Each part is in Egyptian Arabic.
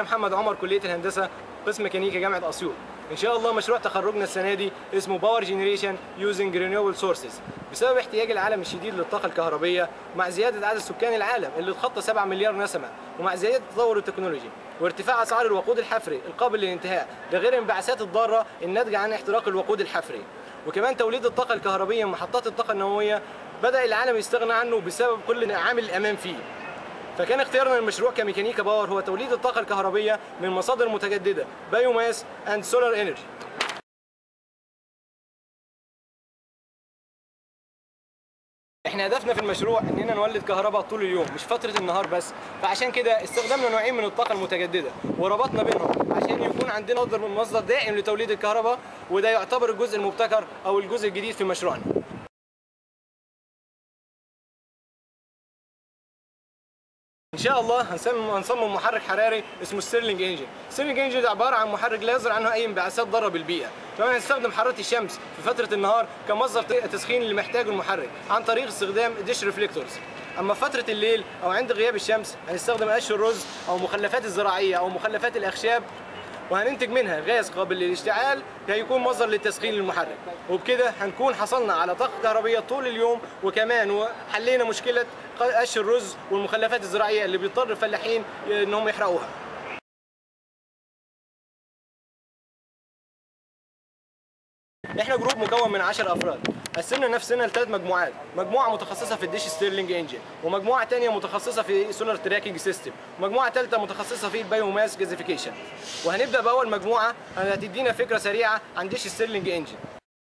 محمد عمر كليه الهندسه قسم ميكانيكا جامعه اسيوط ان شاء الله مشروع تخرجنا السنه دي اسمه باور جنريشن يوزنج رينيوبل سورسز بسبب احتياج العالم الشديد للطاقه الكهربيه مع زياده عدد سكان العالم اللي اتخطى 7 مليار نسمه ومع زياده تطور التكنولوجي وارتفاع اسعار الوقود الحفري القابل للانتهاء ده غير الانبعاثات الضاره الناتجه عن احتراق الوقود الحفري وكمان توليد الطاقه الكهربيه من محطات الطاقه النوويه بدا العالم يستغنى عنه بسبب كل عامل الامان فيه فكان اختيارنا للمشروع كميكانيكا باور هو توليد الطاقة الكهربية من مصادر متجددة بايوماس اند سولار انرجي احنا هدفنا في المشروع اننا نولد كهرباء طول اليوم مش فترة النهار بس فعشان كده استخدمنا نوعين من الطاقة المتجددة وربطنا بينهم عشان يكون عندنا مصدر مصدر دائم لتوليد الكهرباء وده يعتبر الجزء المبتكر او الجزء الجديد في مشروعنا ان شاء الله هنصمم هنصمم محرك حراري اسمه ستيرلينج انجن ستيرلينج انجن ده عباره عن محرك لا يصدر عنه اي انبعاثات ضاره بالبيئه كمان هنستخدم حراره الشمس في فتره النهار كمصدر تسخين اللي محتاجه المحرك عن طريق استخدام ديش ريفليكتورز اما فتره الليل او عند غياب الشمس هنستخدم قش الرز او مخلفات الزراعيه او مخلفات الاخشاب وهننتج منها غاز قابل للاشتعال هيكون مصدر للتسخين للمحرك وبكده هنكون حصلنا على طاقه كهربيه طول اليوم وكمان حلينا مشكله قش الرز والمخلفات الزراعيه اللي بيضطر الفلاحين انهم يحرقوها احنا جروب مكون من 10 افراد قسمنا نفسنا لثلاث مجموعات مجموعه متخصصه في الديش ستيرلينج انجن ومجموعه ثانيه متخصصه في سولار تراكنج سيستم ومجموعه ثالثه متخصصه في البايوماس جازيفيكيشن وهنبدا باول مجموعه هتدينا فكره سريعه عن ديش ستيرلينج انجن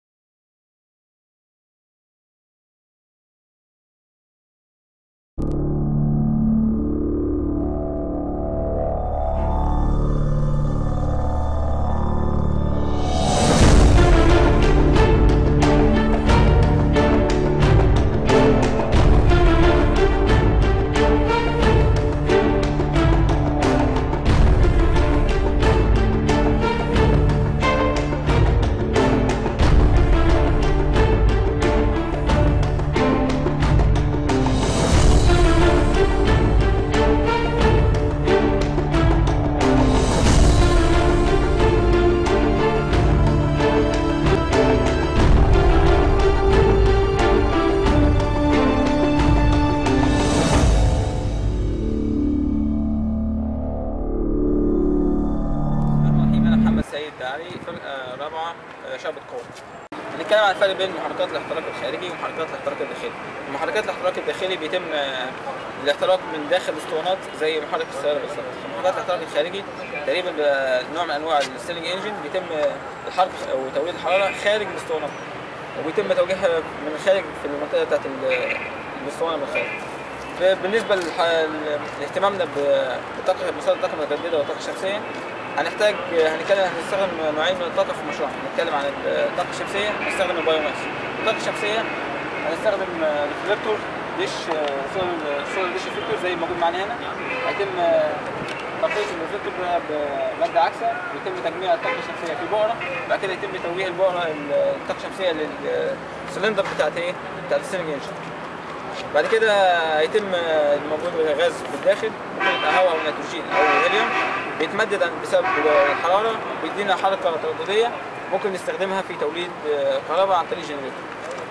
علي فرقه رابعه شعبة قوة. هنتكلم عن الفرق بين محركات الاحتراق الخارجي ومحركات الاحتراق الداخلي. محركات الاحتراق الداخلي بيتم الاحتراق من داخل الاسطوانات زي محرك السياره بالظبط. محركات الاحتراق الخارجي تقريبا نوع من انواع الستيلنج انجن بيتم الحرق او توليد الحراره خارج الاسطوانات. وبيتم توجيهها من الخارج في المنطقه بتاعت الاسطوانه من الخارج. بالنسبه لاهتمامنا بطاقه مصادر الطاقه المتجدده والطاقه الشمسيه هنحتاج هنتكلم هنستخدم نوعين من الطاقه في المشروع هنتكلم عن الطاقه الشمسيه هنستخدم البايوماس الطاقه الشمسيه هنستخدم ريفلكتور ديش سولار ديش ريفلكتور زي الموجود معانا هنا هيتم تقييس الريفلكتور بماده عكسه ويتم تجميع الطاقه الشمسيه في بؤره بعد كده يتم توجيه البؤره الطاقه الشمسيه للسلندر بتاعت ايه؟ بتاعت السيلينج انجن بعد كده هيتم الموجود غاز بالداخل ممكن هواء او نيتروجين او هيليوم بيتمدد بسبب الحراره بيدينا حركه تردديه ممكن نستخدمها في توليد كهرباء عن طريق جنريتور.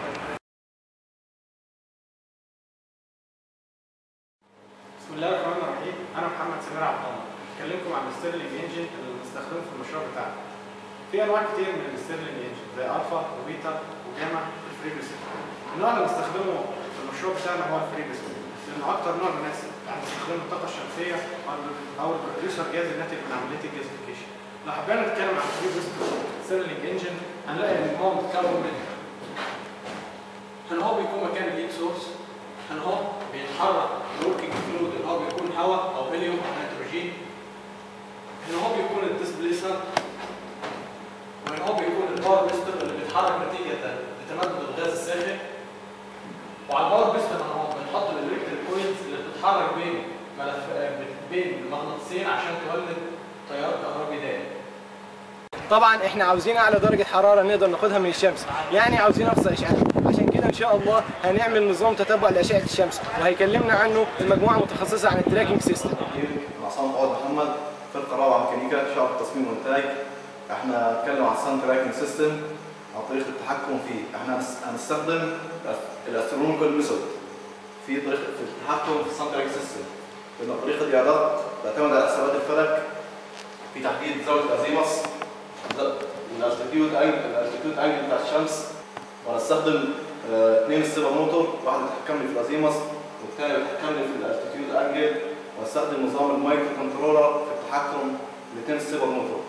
بسم الله الرحمن الرحيم انا محمد سمير عبد الله هكلمكم عن الستيرلينج انجن اللي بنستخدمه في المشروع بتاعنا. في انواع كتير من الستيرلينج انجن زي الفا وبيتا وجاما والفريجوسيت. النوع اللي بنستخدمه في المشروع بتاعنا هو الفريجوسيت لانه اكتر نوع مناسب يعني بنستخدمه الطاقه الشمسيه او البروديوسر جاز الناتج من عمليه الجازيفيكيشن. لو حبينا نتكلم عن الفريجوسيت ستيرلينج انجن هنلاقي ان هو متكون من هنا هو بيكون مكان الهيت سورس هنا هو بيتحرك الوركينج فلويد اللي هو بيكون هواء او هيليوم او نيتروجين هنا هو بيكون الديسبليسر وهنا هو بيكون الباور بيستر اللي بيتحرك نتيجه لتمدد الغاز الساخن وعلى الباور بيستر هنا هو بنحط الالكتريك كويلز اللي بتتحرك بين ملف بين مغناطيسين عشان تولد تيار كهربي دائم طبعا احنا عاوزين اعلى درجه حراره نقدر ناخدها من الشمس يعني عاوزين اقصى اشعاع عشان كده ان شاء الله هنعمل نظام تتبع لاشعه الشمس وهيكلمنا عنه المجموعه المتخصصه عن التراكنج سيستم عصام فؤاد محمد فرقه فرقه رابعه ميكانيكا شعب تصميم وانتاج احنا هنتكلم عن السان تراكنج سيستم عن طريقه التحكم فيه احنا هنس- هنستخدم الاسترونيكال ميثود في طريقه في التحكم في السان تراكنج سيستم لان الطريقه دي اداه تعتمد على حسابات الفلك في تحديد زاويه الازيمس والالتيتيود انجل الالتيتيود انجل بتاع الشمس وهنستخدم آه، اثنين ستيبر موتور واحد يتحكم لي في الازيمس والثاني يتحكم لي في الالتيتيود انجل وهستخدم نظام المايكرو كنترولر في التحكم الاثنين ستيبر موتور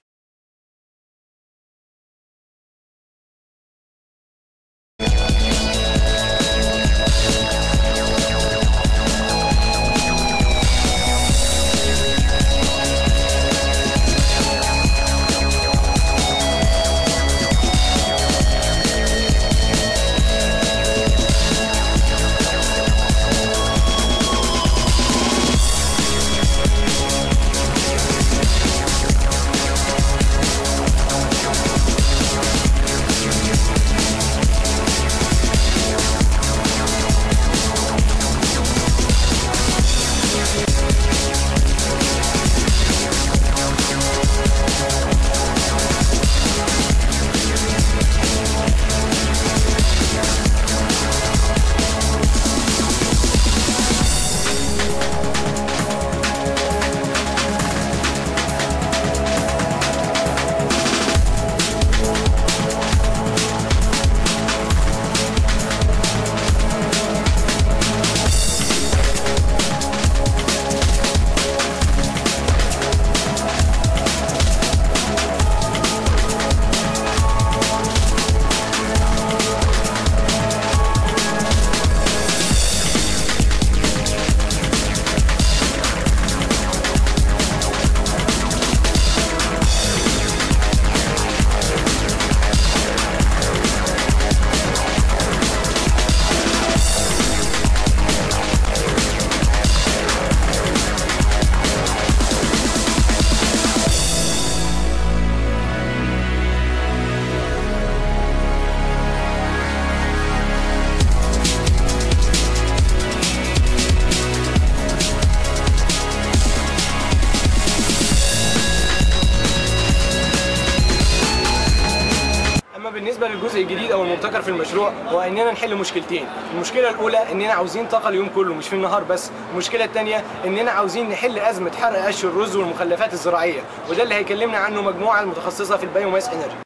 اما بالنسبه للجزء الجديد او المبتكر في المشروع هو اننا نحل مشكلتين المشكله الاولى اننا عاوزين طاقه اليوم كله مش في النهار بس المشكله الثانيه اننا عاوزين نحل ازمه حرق قش الرز والمخلفات الزراعيه وده اللي هيكلمنا عنه مجموعه المتخصصه في البايوماس انرجي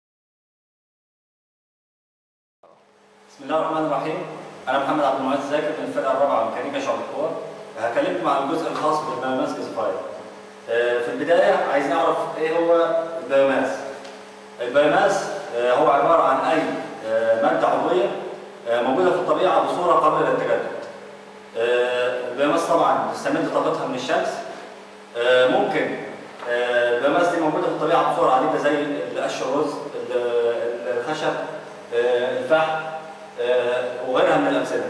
بسم الله الرحمن الرحيم انا محمد عبد المعز زاكر من الفرقه الرابعه ميكانيكا شعب القوى هكلمكم عن الجزء الخاص بالبيوماس جازيفاير آه، في البدايه عايز نعرف ايه هو البيوماس البيوماس آه، هو عباره عن اي آه، ماده عضويه آه، موجوده في الطبيعه بصوره قابله للتجدد آه، البيوماس طبعا تستمد طاقتها من الشمس آه، ممكن آه، البيوماس دي موجوده في الطبيعه بصور عديده زي قش الرز ال- الخشب آه، الفحم آه، وغيرها من الامثله.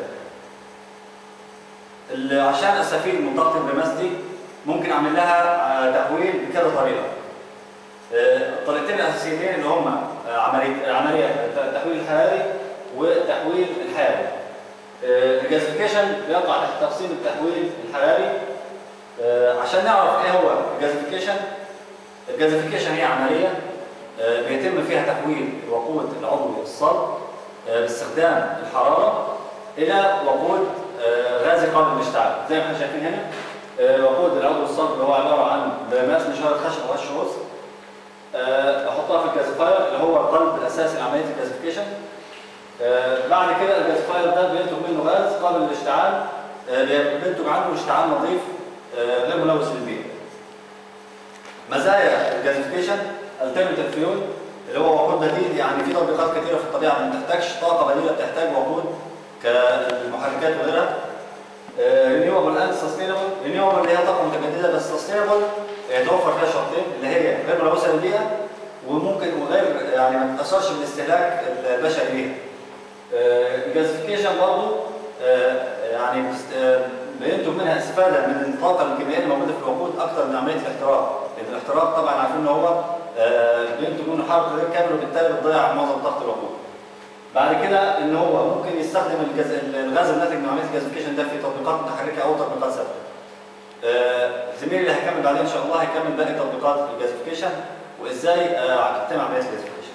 ال- عشان استفيد من طاقه البيوماس دي ممكن اعمل لها آه، تحويل بكذا طريقه. آه، الطريقتين الاساسيتين اللي هما آه، عمليه عمليه التحويل الحراري والتحويل الحيوي. آه، الجازيفيكيشن بيقع تحت تقسيم التحويل الحراري آه، عشان نعرف ايه هو الجازيفيكيشن الجازيفيكيشن هي عمليه آه، بيتم فيها تحويل الوقود العضوي الصلب آه، باستخدام الحراره الى وقود آه، غازي قابل للاشتعال زي ما احنا شايفين هنا آه، وقود العضوي الصلب اللي هو عباره عن بيوماس نشاره خشب وقش رز آه، احطها في الجازيفاير اللي هو القلب الاساسي لعمليه الجازيفيكيشن آه، بعد كده الجازيفاير ده بينتج منه غاز قابل للاشتعال آه، بينتج عنه اشتعال نظيف آه، غير ملوث للبيئه. مزايا الجازيفيكيشن الترنتيف فيول اللي هو وقود بديل يعني في تطبيقات كثيره في الطبيعه ما بتحتاجش طاقه بديله بتحتاج وقود كالمحركات وغيرها. رينيوبل اند سستينبل رينيوبل اللي هي طاقه متجدده بس سستينبل يتوفر فيها شرطين اللي هي غير ملوثه للبيئه وممكن وغير يعني ما تاثرش بالاستهلاك البشري ليها. الجازيفيكيشن برضه يعني بست- آه، بينتج منها استفاده من الطاقه الكيميائيه اللي موجوده في الوقود اكثر من عمليه الاحتراق، لان الاحتراق طبعا عارفين ان هو آه، بينتج منه حرق غير كامل وبالتالي بتضيع معظم طاقه الوقود. بعد كده ان هو ممكن يستخدم الجز... الغاز الناتج من عمليه الجازيفيكيشن ده في تطبيقات متحركه او تطبيقات ثابته. آه، زميلي اللي هيكمل بعدين ان شاء الله هيكمل باقي تطبيقات الجازيفيكيشن وازاي آه، تتم عمليه الجازيفيكيشن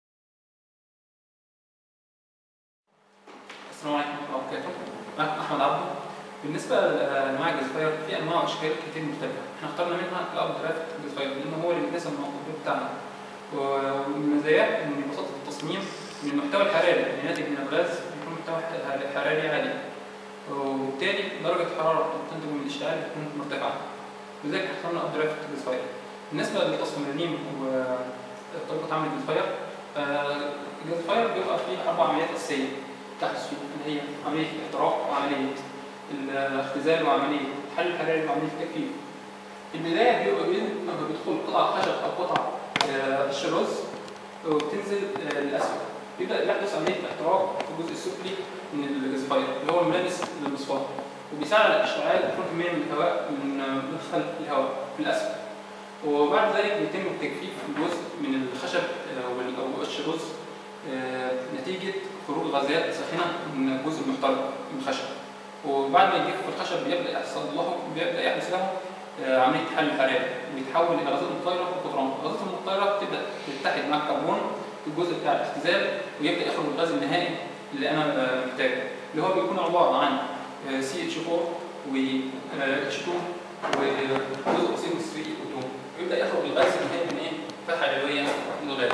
السلام عليكم ورحمة الله وبركاته. معكم أحمد عبده. بالنسبة لأنواع الجازفاير في أنواع وأشكال كتير مختلفة. إحنا اخترنا منها الأب درافت جازفاير لأن هو اللي بيناسب الموضوع بتاعنا. ومن مزاياه إن بساطة التصميم من المحتوى الحراري اللي ناتج من الغاز بيكون محتوى ح- حراري عالي. وبالتالي درجة الحرارة اللي بتنتج من الاشتعال بتكون مرتفعة. لذلك إحنا اخترنا الأب درافت جازفاير. بالنسبة للتصميم وطريقة عمل الجازفاير آه، الجازفاير بيبقى فيه أربع عمليات أساسية. تحدث فيه اللي هي عملية الاحتراق وعملية الاختزال وعملية الحل الحراري وعملية التجفيف. في البداية بيبقى بين- لما بيدخل قطع خشب أو قطع آه، قش رز وبتنزل آه، للأسفل. بيبدأ يحدث عملية احتراق في الجزء السفلي من الجازفاير اللي هو الملامس للمصفاة. وبيساعد على الاشتعال بيكون كمية من الهواء من آه، مدخل الهواء في الأسفل. وبعد ذلك بيتم التجفيف جزء من الخشب آه، وال- أو قش الرز آه، نتيجة خروج غازات ساخنة من الجزء المحترق من الخشب وبعد ما يجف الخشب بيبدأ يحصل له بيبدأ يحدث له آه، عملية حل حراري ويتحول إلى غازات مطيرة وقطران الغازات المطيرة بتبدأ تتحد مع الكربون في الجزء بتاع الاختزال ويبدأ يخرج الغاز النهائي اللي أنا آه، محتاجه اللي هو بيكون عبارة عن سي اتش 4 و اتش 2 وجزء بسيط من 3 او 2 ويبدأ يخرج الغاز النهائي من إيه؟ فتحة علوية للغاز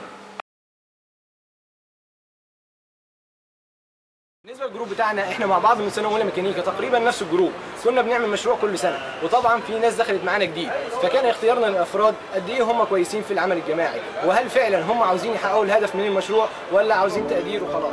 بالنسبه للجروب بتاعنا احنا مع بعض من سنه اولى ميكانيكا تقريبا نفس الجروب كنا بنعمل مشروع كل سنه وطبعا في ناس دخلت معانا جديد فكان اختيارنا للافراد قد ايه هم كويسين في العمل الجماعي وهل فعلا هم عاوزين يحققوا الهدف من المشروع ولا عاوزين تقدير وخلاص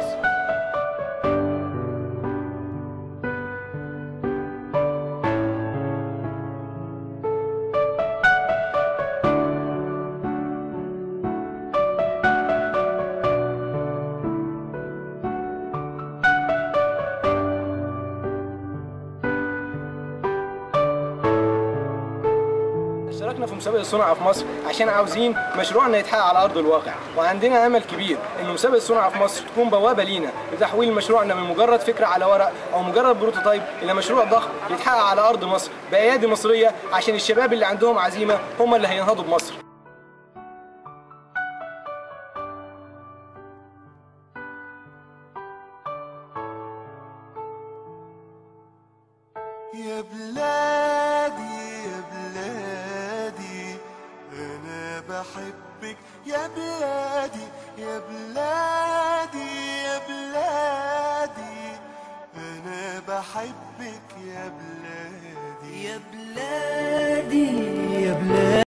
اشتركنا في مسابقة الصنعة في مصر عشان عاوزين مشروعنا يتحقق على أرض الواقع وعندنا أمل كبير إن مسابقة الصنعة في مصر تكون بوابة لينا لتحويل مشروعنا من مجرد فكرة على ورق أو مجرد بروتوتايب إلى مشروع ضخم يتحقق على أرض مصر بأيادي مصرية عشان الشباب اللي عندهم عزيمة هم اللي هينهضوا بمصر يا بلادي يا بلادي انا بحبك يا بلادي يا بلادي يا بلادي انا بحبك يا بلادي يا بلادي يا بلادي